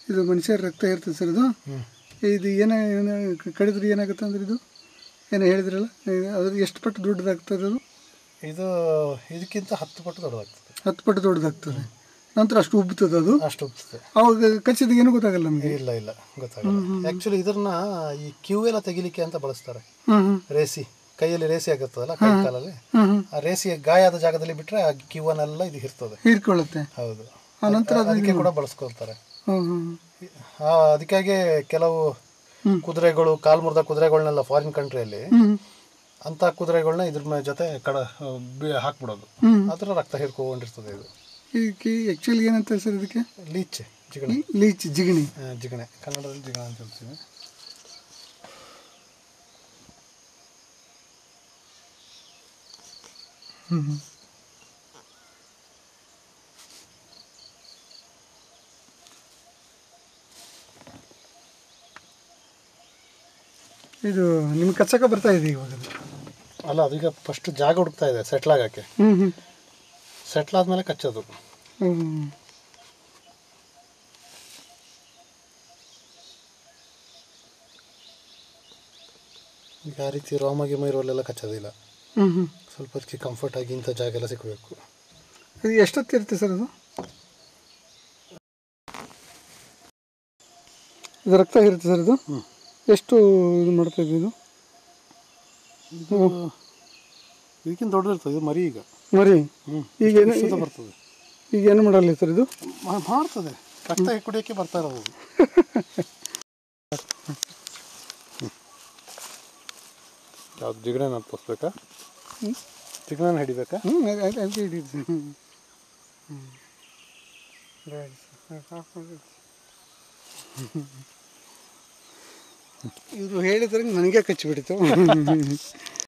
ಇದು ಮನುಷ್ಯರ ರಕ್ತ ಇರ್ತದೆ ಸರ್ ಇದು ಇದು ಏನ ಏನ ಕಡಿದ್ರೆ ಏನಾಗುತ್ತೆ ಅಂದ್ರೆ ಇದು ಏನೋ ಹೇಳಿದ್ರಲ್ಲ ಇದು ಅದ್ರ ಎಷ್ಟು ಪಟ್ಟು ದೊಡ್ಡದಾಗ್ತದೆ ಅದು ಇದು ಇದಕ್ಕಿಂತ ಹತ್ತು ಪಟ್ಟು ದೊಡ್ಡದಾಗ್ತದೆ ಹತ್ತು ಪಟ್ಟು ದೊಡ್ಡದಾಗ್ತದೆ ನಂತರ ಅಷ್ಟು ಉಬ್ತದೆ ಅದು ಅಷ್ಟು ಉಬ್ತದೆ ಅವಾಗ ಕಚ್ಚಿದಾಗ ಏನೂ ಗೊತ್ತಾಗಲ್ಲ ನಮಗೆ ಇಲ್ಲ ಇಲ್ಲ ಗೊತ್ತಾಗಲ್ಲ ಆ್ಯಕ್ಚುಲಿ ಇದನ್ನ ಈ ಕ್ಯೂ ಎಲ್ಲ ತೆಗಿಲಿಕ್ಕೆ ಅಂತ ಬಳಸ್ತಾರೆ ಹ್ಞೂ ಹ್ಞೂ ರೇಸಿ ಕೈಯಲ್ಲಿ ರೇಸಿ ಆಗುತ್ತದಲ್ಲ ಕೈ ಕಾಲಲ್ಲಿ ಹ್ಞೂ ಹ್ಞೂ ಆ ರೇಸಿ ಗಾಯ ಆದ ಜಾಗದಲ್ಲಿ ಬಿಟ್ರೆ ಆ ಕ್ಯೂವನ್ನೆಲ್ಲ ಇದು ಇರ್ತದೆ ಹೀರ್ಕೊಳ್ಳುತ್ತೆ ಹೌದು ಆ ನಂತರ ಅದು ಅದಕ್ಕೆ ಕೂಡ ಬಳಸ್ಕೊಳ್ತಾರೆ ಹ್ಞೂ ಹ್ಞೂ ಆ, ಅದಕ್ಕಾಗಿ ಕೆಲವು ಹ್ಮ್. ಕುದುರೆಗಳು ಕಾಲ್ ಮುರಿದ ಕುದುರೆಗಳನ್ನೆಲ್ಲ ಫಾರಿನ್ ಕಂಟ್ರಿಯಲ್ಲಿ ಹ್ಞೂ ಅಂತ ಕುದುರೆಗಳನ್ನ ಇದ್ರ ಮ- ಜೊತೆ ಕಡ ಬಿ- ಹಾಕ್ಬಿಡೋದು ಹ್ಞೂ ಅದರ ರಕ್ತ ಹಿಡ್ಕೊಂಡಿರ್ತದೆ ಇದು ಇದಕ್ಕೆ ಆ್ಯಕ್ಚುಲಿ ಏನಂತ ಸರ್ ಇದಕ್ಕೆ ಲೀಚ್ ಜಿಗಣೆ ಲೀಚ್ ಜಿಗಣಿ ಆ, ಜಿಗಣೆ ಕನ್ನಡದಲ್ಲಿ ಜಿಗಣೆ ಅಂತ ಹೇಳ್ತೀವಿ ಹ್ಞೂ ಹ್ಞೂ ಇದು ನಿಮ್ಗೆ ಕಚ್ಚಕ ಬರ್ತಾ ಇದೆ ಇವಾಗ ಅದು. ಅಲ್ಲ ಅದೀಗ ಫಸ್ಟ್ ಜಾಗ ಹುಡುಕ್ತಾ ಇದೆ ಸೆಟ್ಲ್ ಆಗಕ್ಕೆ ಹ್ಞೂ ಹ್ಞೂ ಸೆಟ್ಲ್ ಆದ್ಮೇಲೆ ಕಚ್ಚೋದು ಹ್ಞೂ ಈಗ ಆ ರೀತಿ ರೋಮಾಗಿ ಮೈರೋಲೆಲ್ಲ ಕಚ್ಚೋದಿಲ್ಲ ಹ್ಞೂ ಹ್ಞೂ ಸ್ವಲ್ಪ ಅದಕ್ಕೆ ಕಂಫರ್ಟ್ ಆಗಿ ಇಂಥ ಜಾಗ ಎಲ್ಲ ಸಿಗಬೇಕು ಅದು ಎಷ್ಟೊತ್ತು ಇರುತ್ತೆ ಸರ್ ಅದು ಇದು ರಕ್ತ ಇರುತ್ತೆ ಸರ್ ಇದು ಹ್ಮ್. ಎಷ್ಟು ಇದು ಮಾಡ್ತಾ ಇದೆ ಇದು ಇದು ಇದಕ್ಕಿಂತ ದೊಡ್ಡದಿರ್ತದೆ ಇದು ಮರಿ ಈಗ ಮರಿ ಹ್ಞೂ ಈಗ ಏನು ಸುತ್ತ ಬರ್ತದೆ ಈಗ ಏನು ಮಾಡಲ್ಲ ಸರ್ ಇದು ಮಾ- ಮಾಡ್ತದೆ ರಕ್ತ ಕುಡಿಯೋಕ್ಕೆ ಬರ್ತಾ ಇರೋದು ಅದು. ಯಾವ್ದು ಜಿಗಣೆ ತೋರಿಸ್ಬೇಕಾ ಜಿಗಣೆ ಹಿಡಿಬೇಕಾ ಹ್ಞೂ ಅದಕ್ಕೆ ಹಿಡಿಯುತ್ತೆ ಹ್ಞೂ ಹ್ಞೂ ಇವರು ಹೇಳಿದ್ರೆ ನನಗೆ ಕಚ್ಚಿಬಿಡ್ತು